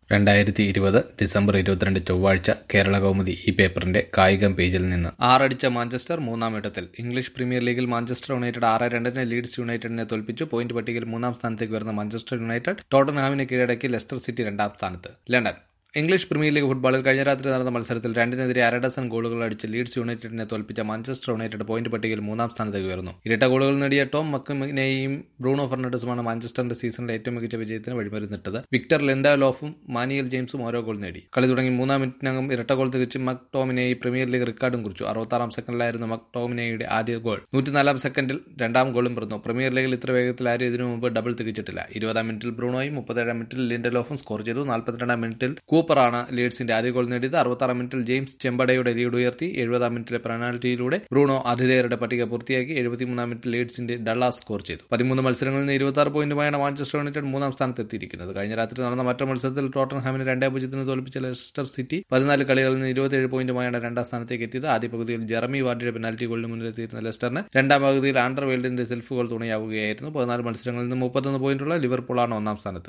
രണ്ടായിരത്തി ഇരുപത് ഡിസംബർ ഇരുപത്തിരണ്ട് ചൊവ്വാഴ്ച കേരള കൗമുദി ഈ പേപ്പറിന്റെ കായികം പേജിൽ നിന്ന് ആറടിച്ച മാഞ്ചസ്റ്റർ മൂന്നാം ഇടത്തിൽ ഇംഗ്ലീഷ് പ്രീമിയർ ലീഗിൽ മാഞ്ചസ്റ്റർ യുണൈറ്റഡ് ആറ് രണ്ടിന് ലീഡ്സ് യുണൈറ്റഡിനെ തോൽപ്പിച്ചു പോയിന്റ് പട്ടികയിൽ മൂന്നാം സ്ഥാനത്തേക്ക് വരുന്ന മാഞ്ചസ്റ്റർ യുണൈറ്റഡ് ടോട്ടൻഹാമിനെ കീഴടക്കി ലെസ്റ്റർ സിറ്റി രണ്ടാം സ്ഥാനത്ത് ലണ്ടൻ ഇംഗ്ലീഷ് പ്രീമിയർ ലീഗ് ഫുട്ബോളിൽ കഴിഞ്ഞ രാത്രി നടന്ന മത്സരത്തിൽ രണ്ടിനെതിരെ അര ഡസൻ ഗോളുകൾ അടിച്ച് ലീഡ്സ് യുണൈറ്റഡിനെ തോൽപ്പിച്ച മാഞ്ചസ്റ്റർ യുണൈറ്റഡ് പോയിന്റ് പട്ടികയിൽ മൂന്നാം സ്ഥാനത്തേക്ക് ഉയർന്നു ഇരട്ട ഗോളുകൾ നേടിയ ടോം മക്കുമിനെയും ബ്രൂണോ ഫെർണാണ്ടസുമാണ് മാഞ്ചസ്റ്ററിന്റെ സീസണിലെ ഏറ്റവും മികച്ച വിജയത്തിന് വഴിമരുന്നിട്ടത് വിക്ടർ ലെൻഡാലോഫും മാനിയൽ ജെയിംസും ഓരോ ഗോൾ നേടി കളി തുടങ്ങി മൂന്നാം മിനിറ്റിനകം ഇരട്ട ഗോൾ തികച്ച് മക് ടോമിനെയി പ്രീമിയർ ലീഗ് റെക്കോർഡും കുറിച്ചു അറുപത്താറാം സെക്കൻഡിലായിരുന്നു മക് ടോമിനെയുടെ ആദ്യ ഗോൾ നൂറ്റിനാലാം സെക്കൻഡിൽ രണ്ടാം ഗോളും പിറന്നു പ്രീമിയർ ലീഗിൽ ഇത്ര വേഗത്തിൽ ആരും ഇതിനു മുമ്പ് ഡബിൾ തികച്ചിട്ടില്ല ഇരുപതാം മിനിറ്റിൽ ബ്രൂണോയും മുപ്പത്തേഴാം മിനിറ്റിൽ ലിൻഡലോഫും സ്കോർ ചെയ്തു നാൽപ്പത്തിരണ്ടാം മിനിറ്റിൽ കൂപ്പറാണ് ലീഡ്സിന്റെ ആദ്യ ഗോൾ നേടിയത് അറുപത്താറാം മിനിറ്റിൽ ജെയിംസ് ചെമ്പടയുടെ ലീഡ് ഉയർത്തി എഴുപതാം മിനിറ്റിലെ പെനാൽറ്റിയിലൂടെ ബ്രൂണോ ആതിഥേയരുടെ പട്ടിക പൂർത്തിയാക്കി എഴുപത്തിമൂന്നാം മിനിറ്റിൽ ലീഡ്സിന്റെ ഡള്ളാസ് സ്കോർ ചെയ്തു പതിമൂന്ന് മത്സരങ്ങളിൽ നിന്ന് ഇരുപത്തി പോയിന്റുമായാണ് മാഞ്ചസ്റ്റർ യുണൈറ്റഡ് മൂന്നാം സ്ഥാനത്ത് എത്തിയിരിക്കുന്നത് കഴിഞ്ഞ രാത്രി നടന്ന മറ്റൊരു മത്സരത്തിൽ ടോട്ടൻഹാമിനെ രണ്ടേ പൂജ്യത്തിന് തോൽപ്പിച്ച ലെസ്റ്റർ സിറ്റി പതിനാല് കളികളിൽ നിന്ന് ഇരുപത്തിയേഴ് പോയിന്റുമായാണ് രണ്ടാം സ്ഥാനത്തേക്ക് എത്തിയത് ആദ്യ പകുതിയിൽ ജെറമി വാർഡിയുടെ പെനാൽറ്റി ഗോളിന് മുന്നിലെത്തിയിരുന്ന ലെസ്റ്ററിന് രണ്ടാം പകുതിയിൽ ആൻഡർ വേൾഡിന്റെ സെൽഫ് ഗോൾ തുണയാവുകയായിരുന്നു പതിനാല് മത്സരങ്ങളിൽ നിന്ന് മുപ്പത്തൊന്ന് പോയിന്റുള്ള ലിവർപൂളാണ് ഒന്നാം സ്ഥാനത്ത്